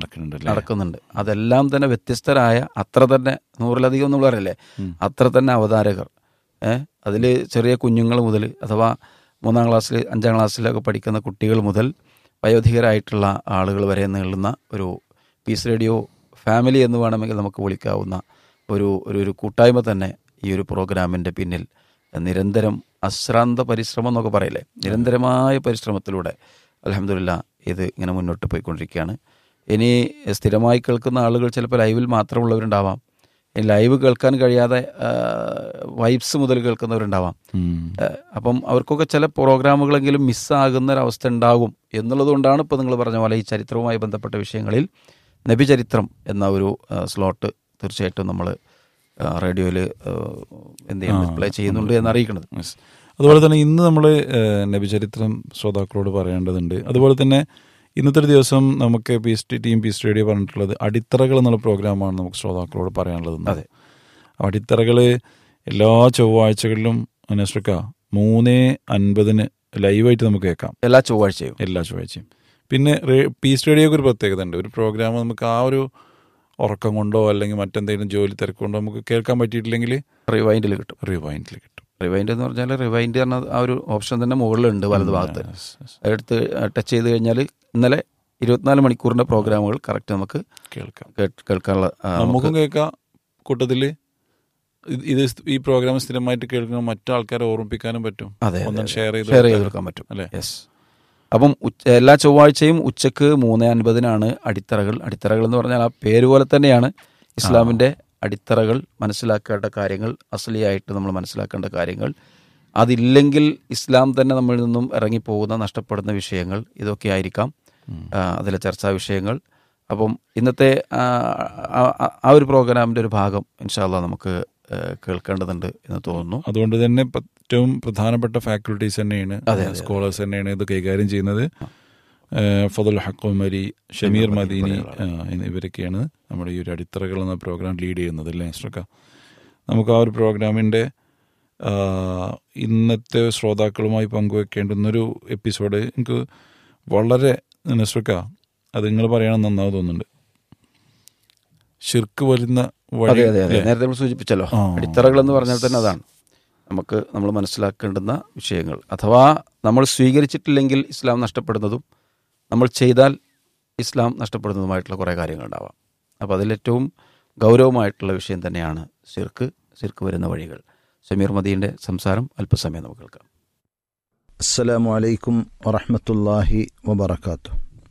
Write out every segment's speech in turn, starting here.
നടക്കുന്നുണ്ടല്ലേ നടക്കുന്നുണ്ട് അതെല്ലാം തന്നെ വ്യത്യസ്തരായ അത്ര തന്നെ നൂറിലധികം എന്ന് പറയല്ലേ ഉം. അത്ര തന്നെ അവതാരകർ ഏഹ് അതിൽ ചെറിയ കുഞ്ഞുങ്ങൾ മുതൽ അഥവാ മൂന്നാം ക്ലാസ്സിൽ അഞ്ചാം ക്ലാസ്സിലൊക്കെ പഠിക്കുന്ന കുട്ടികൾ മുതൽ വയോധികരായിട്ടുള്ള ആളുകൾ വരെ നീളുന്ന ഒരു പീസ് റേഡിയോ ഫാമിലി എന്ന് വേണമെങ്കിൽ നമുക്ക് വിളിക്കാവുന്ന ഒരു ഒരു ഒരു കൂട്ടായ്മ തന്നെ ഈ ഒരു പ്രോഗ്രാമിൻ്റെ പിന്നിൽ നിരന്തരം അശ്രാന്ത പരിശ്രമം എന്നൊക്കെ പറയില്ലേ നിരന്തരമായ പരിശ്രമത്തിലൂടെ അലഹമില്ല ഇത് ഇങ്ങനെ മുന്നോട്ട് പോയിക്കൊണ്ടിരിക്കുകയാണ് ഇനി സ്ഥിരമായി കേൾക്കുന്ന ആളുകൾ ചിലപ്പോൾ ലൈവിൽ മാത്രമുള്ളവരുണ്ടാവാം ഇനി ലൈവ് കേൾക്കാൻ കഴിയാതെ വൈബ്സ് മുതൽ കേൾക്കുന്നവരുണ്ടാവാം ഉം. ഏഹ് അപ്പം അവർക്കൊക്കെ ചില പ്രോഗ്രാമുകളെങ്കിലും മിസ്സാകുന്ന ഒരവസ്ഥ ഉണ്ടാകും എന്നുള്ളത് കൊണ്ടാണ് ഇപ്പോൾ നിങ്ങൾ പറഞ്ഞ പോലെ ഈ ചരിത്രവുമായി ബന്ധപ്പെട്ട വിഷയങ്ങളിൽ നബിചരിത്രം എന്ന ഒരു ഏഹ് സ്ലോട്ട് തീർച്ചയായിട്ടും നമ്മൾ റേഡിയോയിൽ എന്ത് ചെയ്യുന്നു പ്ലേ ചെയ്യുന്നുണ്ട് എന്ന് അറിയിക്കുന്നത് Yes. അതുപോലെ തന്നെ ഇന്ന് നമ്മൾ നബിചരിത്രം ശ്രോതാക്കളോട് പറയേണ്ടതുണ്ട് അതുപോലെ തന്നെ ഇന്നത്തെ ഒരു ദിവസം നമുക്ക് peace T team peace radio പറഞ്ഞിട്ടുള്ളത് അടിത്തറകൾ എന്നുള്ള പ്രോഗ്രാമാണ് നമുക്ക് ശ്രോതാക്കളോട് പറയാനുള്ളത് ഇന്ന്. അതെ. അടിത്തറകൾ എല്ലാ ചൊവ്വാഴ്ചകളിലും നസ്രക്ക മൂന്ന് അൻപതിന് ലൈവായിട്ട് നമുക്ക് കേൾക്കാം എല്ലാ ചൊവ്വാഴ്ചയും എല്ലാ ചൊവ്വാഴ്ചയും പിന്നെ റേ- പീസ് റേഡിയോക്ക് ഒരു പ്രത്യേകത ഉണ്ട് ഒരു പ്രോഗ്രാം നമുക്ക് ആ ഒരു ഉറക്കം കൊണ്ടോ അല്ലെങ്കിൽ മറ്റെന്തെങ്കിലും ജോലി തിരക്കൊണ്ടോ നമുക്ക് കേൾക്കാൻ പറ്റിയിട്ടില്ലെങ്കിൽ റിവൈൻഡിൽ കിട്ടും റിവൈൻഡിൽ കിട്ടും റിവൈൻഡ് എന്ന് പറഞ്ഞാൽ റിവൈൻഡ് പറഞ്ഞ ആ ഒരു ഓപ്ഷൻ തന്നെ മുകളിലുണ്ട് വലത് ഭാഗത്ത് Yes, yes. എടുത്ത് ടച്ച് ചെയ്ത് കഴിഞ്ഞാൽ ഇന്നലെ ഇരുപത്തിനാല് മണിക്കൂറിന്റെ പ്രോഗ്രാമുകൾ കറക്റ്റ് നമുക്ക് കേൾക്കാം കേട്ട് കേൾക്കാനുള്ള ആ, നമുക്ക് നമുക്കും കേൾക്കാം കൂട്ടത്തില് ഇത് ഇത് ഈ പ്രോഗ്രാം സ്ഥിരമായിട്ട് കേൾക്കുന്ന മറ്റാൾക്കാരെ ഓർമ്മിപ്പിക്കാനും പറ്റും അതെ ഒന്നും ഷെയർ ചെയ്ത് ഷെയർ ചെയ്ത് കൊടുക്കാൻ. കൊടുക്കാൻ പറ്റും അല്ലേ? യെസ് അപ്പം ഉച്ച- എല്ലാ ചൊവ്വാഴ്ചയും ഉച്ചക്ക് മൂന്ന് അൻപതിനാണ് അടിത്തറകൾ അടിത്തറകൾ എന്ന് പറഞ്ഞാൽ ആ പേര് പോലെ തന്നെയാണ് ഇസ്ലാമിന്റെ അടിത്തറകൾ മനസ്സിലാക്കേണ്ട കാര്യങ്ങൾ അസലിയായിട്ട് നമ്മൾ മനസ്സിലാക്കേണ്ട കാര്യങ്ങൾ അതില്ലെങ്കിൽ ഇസ്ലാം തന്നെ നമ്മളിൽ നിന്നും ഇറങ്ങിപ്പോകുന്ന നഷ്ടപ്പെടുന്ന വിഷയങ്ങൾ ഇതൊക്കെ ആയിരിക്കാം ആ, അതിലെ ചർച്ചാ വിഷയങ്ങൾ അപ്പം ഇന്നത്തെ ആ, ആ- ആ- ആ ഒരു പ്രോഗ്രാമിന്റെ ഒരു ഭാഗം ഇൻഷാല്ല നമുക്ക് ആ, കേൾക്കേണ്ടതുണ്ട് എന്ന് തോന്നുന്നു അതുകൊണ്ട് തന്നെ പ- ഏറ്റവും പ്രധാനപ്പെട്ട ഫാക്കൽറ്റീസ് തന്നെയാണ് അതെ, അതെ. സ്കോളേഴ്സ് തന്നെയാണ് ഇത് കൈകാര്യം ചെയ്യുന്നത് ഏഹ് ഫതുൽ ഹക്കുമരി ഷമീർ മദീനി ആ, ഇവരൊക്കെയാണ് നമ്മുടെ ഈ ഒരു അടിത്തറകൾ എന്ന പ്രോഗ്രാം ലീഡ് ചെയ്യുന്നത് അല്ലേ നസ്രക്ക നമുക്ക് ആ ഒരു പ്രോഗ്രാമിൻ്റെ ഇന്നത്തെ ശ്രോതാക്കളുമായി പങ്കുവെക്കേണ്ടുന്നൊരു എപ്പിസോഡ് എനിക്ക് വളരെ നസ്രക്ക അത് നിങ്ങൾ പറയണം നന്നാവും തോന്നുന്നുണ്ട് ഷിർക്ക് വരുന്ന വഴി അതെ അതെ അതെ അല്ലേ? നേരത്തെ നമ്മൾ സൂചിപ്പിച്ചല്ലോ ആ. അടിത്തറകൾ എന്ന് പറഞ്ഞാൽ തന്നെ അതാണ് നമുക്ക് നമ്മൾ മനസ്സിലാക്കേണ്ടുന്ന വിഷയങ്ങൾ അഥവാ നമ്മൾ സ്വീകരിച്ചിട്ടില്ലെങ്കിൽ ഇസ്ലാം നഷ്ടപ്പെടുന്നതും നമ്മൾ ചെയ്താൽ ഇസ്ലാം നഷ്ടപ്പെടുന്നതുമായിട്ടുള്ള കുറേ കാര്യങ്ങളുണ്ടാവാം അപ്പോൾ അതിലേറ്റവും ഗൗരവമായിട്ടുള്ള വിഷയം തന്നെയാണ് സിർക്ക് സിർക്ക് വരുന്ന വഴികൾ സമീർ മദീൻ്റെ സംസാരം അല്പസമയം നമുക്ക് കേൾക്കാം السلام عليكم ورحمة الله وبركاته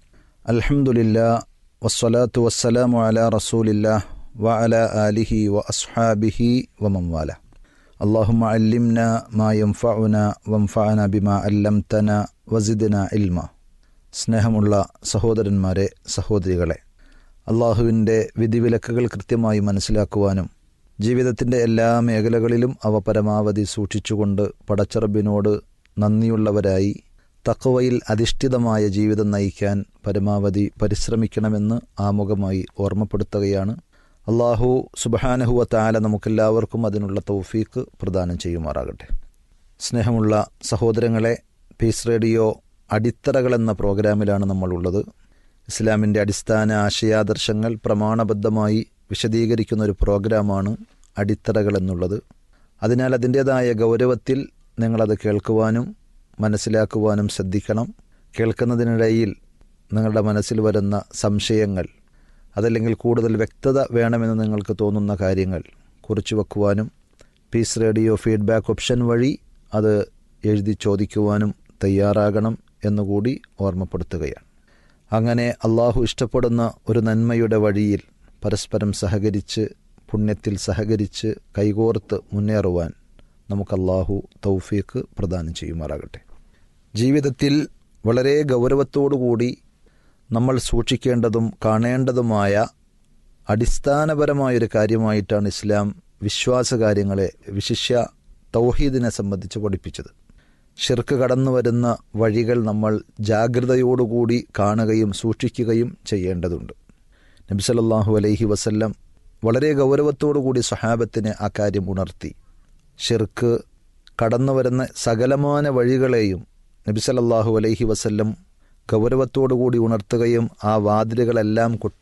الحمد لله والصلاة والسلام على رسول الله وعلى آله وأصحابه ومن والاه اللهم علمنا ما ينفعنا وانفعنا بما علمتنا وزدنا علما സ്നേഹമുള്ള സഹോദരന്മാരെ സഹോദരികളെ അള്ളാഹുവിൻ്റെ വിധിവിലക്കുകൾ കൃത്യമായി മനസ്സിലാക്കുവാനും ജീവിതത്തിൻ്റെ എല്ലാ മേഖലകളിലും അവ പരമാവധി സൂക്ഷിച്ചുകൊണ്ട് പടച്ചറബിനോട് നന്ദിയുള്ളവരായി തക്കവയിൽ അധിഷ്ഠിതമായ ജീവിതം നയിക്കാൻ പരമാവധി പരിശ്രമിക്കണമെന്ന് ആമുഖമായി ഓർമ്മപ്പെടുത്തുകയാണ് അള്ളാഹു സുബഹാനഹുവ താല നമുക്കെല്ലാവർക്കും അതിനുള്ള തൗഫീക്ക് പ്രദാനം ചെയ്യുമാറാകട്ടെ സ്നേഹമുള്ള സഹോദരങ്ങളെ പീസ് റേഡിയോ അടിത്തറകൾ എന്ന പ്രോഗ്രാമിലാണ് നമ്മളുള്ളത് ഇസ്ലാമിൻ്റെ അടിസ്ഥാന ആശയാദർശങ്ങൾ പ്രമാണബദ്ധമായി വിശദീകരിക്കുന്ന ഒരു പ്രോഗ്രാമാണ് അടിത്തറകൾ എന്നുള്ളത് അതിനാൽ അതിൻ്റേതായ ഗൗരവത്തിൽ നിങ്ങളത് കേൾക്കുവാനും മനസ്സിലാക്കുവാനും ശ്രദ്ധിക്കണം കേൾക്കുന്നതിനിടയിൽ നിങ്ങളുടെ മനസ്സിൽ വരുന്ന സംശയങ്ങൾ അതല്ലെങ്കിൽ കൂടുതൽ വ്യക്തത വേണമെന്ന് നിങ്ങൾക്ക് തോന്നുന്ന കാര്യങ്ങൾ കുറിച്ചു വെക്കുവാനും പീസ് റേഡിയോ ഫീഡ്ബാക്ക് ഓപ്ഷൻ വഴി അത് എഴുതി ചോദിക്കുവാനും തയ്യാറാകണം എന്നുകൂടി ഓർമ്മപ്പെടുത്തുകയാണ് അങ്ങനെ അള്ളാഹു ഇഷ്ടപ്പെടുന്ന ഒരു നന്മയുടെ വഴിയിൽ പരസ്പരം സഹകരിച്ച് പുണ്യത്തിൽ സഹകരിച്ച് കൈകോർത്ത് മുന്നേറുവാൻ നമുക്ക് അള്ളാഹു തൗഫീക്ക് പ്രദാനം ചെയ്യുമാറാകട്ടെ ജീവിതത്തിൽ വളരെ ഗൗരവത്തോടുകൂടി നമ്മൾ സൂക്ഷിക്കേണ്ടതും കാണേണ്ടതുമായ അടിസ്ഥാനപരമായൊരു കാര്യമായിട്ടാണ് ഇസ്ലാം വിശ്വാസകാര്യങ്ങളെ വിശിഷ്യ തൗഹീദിനെ സംബന്ധിച്ച് പഠിപ്പിച്ചത് ഷിർക്ക് കടന്നു വരുന്ന വഴികൾ നമ്മൾ ജാഗ്രതയോടുകൂടി കാണുകയും സൂക്ഷിക്കുകയും ചെയ്യേണ്ടതുണ്ട് നബിസലല്ലാഹു അലൈഹി വസല്ലം വളരെ ഗൗരവത്തോടുകൂടി സഹാബത്തിന് ആ കാര്യം ഉണർത്തി ഷിർക്ക് കടന്നു വരുന്ന സകലമാന വഴികളെയും നബിസലല്ലാഹു അലൈഹി വസല്ലം ഗൗരവത്തോടുകൂടി ഉണർത്തുകയും ആ വാതിലുകളെല്ലാം